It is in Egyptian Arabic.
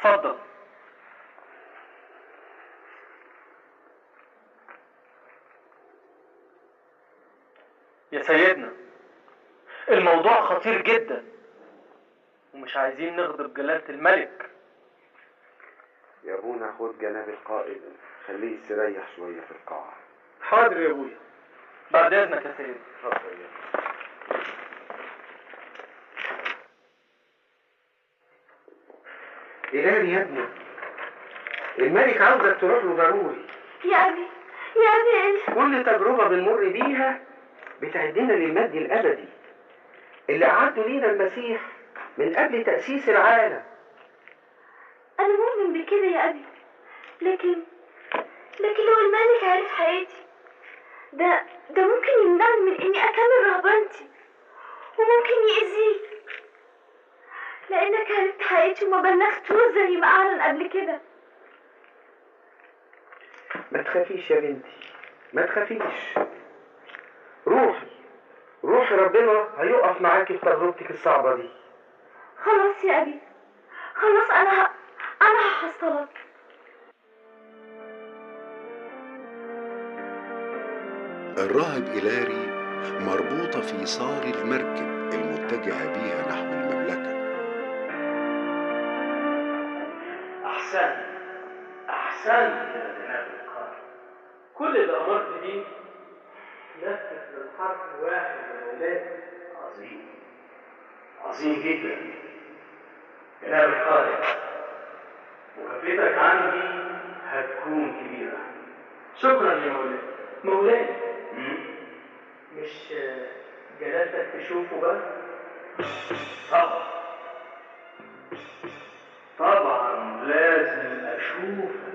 اتفضل يا سيدنا الموضوع خطير جدا ومش عايزين نغضب جلالة الملك يا ابونا خد جناب القائد خليه يستريح شوية في القاعة حاضر يا ابويا بعد اذنك يا سيدي اتفضل يا إلهي يا ابني الملك عاوزك تروح له ضروري يا أبي يا أبي أنت كل تجربة بنمر بيها بتعدنا للمجد الأبدي اللي أعده لينا المسيح من قبل تأسيس العالم أنا مؤمن بكده يا أبي لكن لكن لو الملك عرف حياتي ده ده ممكن يمنعني من إني أكمل رهبنتي وممكن يأذيك لأنك عرفت حياتي وما بلغتوش زي ما أعلن قبل كده ما تخافيش يا بنتي ما تخافيش روحي روحي ربنا هيقف معاكي في تجربتك الصعبة دي خلاص يا أبي خلاص أنا ه... أنا هحصلك الراهب إيلاري مربوطة في صار المركب المتجهة بيها نحو المملكة احسن احسن يا جناب القائد كل اللي امرت بيه نفذ بالحرف الواحد يا مولاي عظيم عظيم جدا جناب القائد مكافأتك عندي هتكون كبيرة شكرا يا مولاي مولاي مم؟ مش جلالتك تشوفه بس طبعا طبعا لازم اشوفك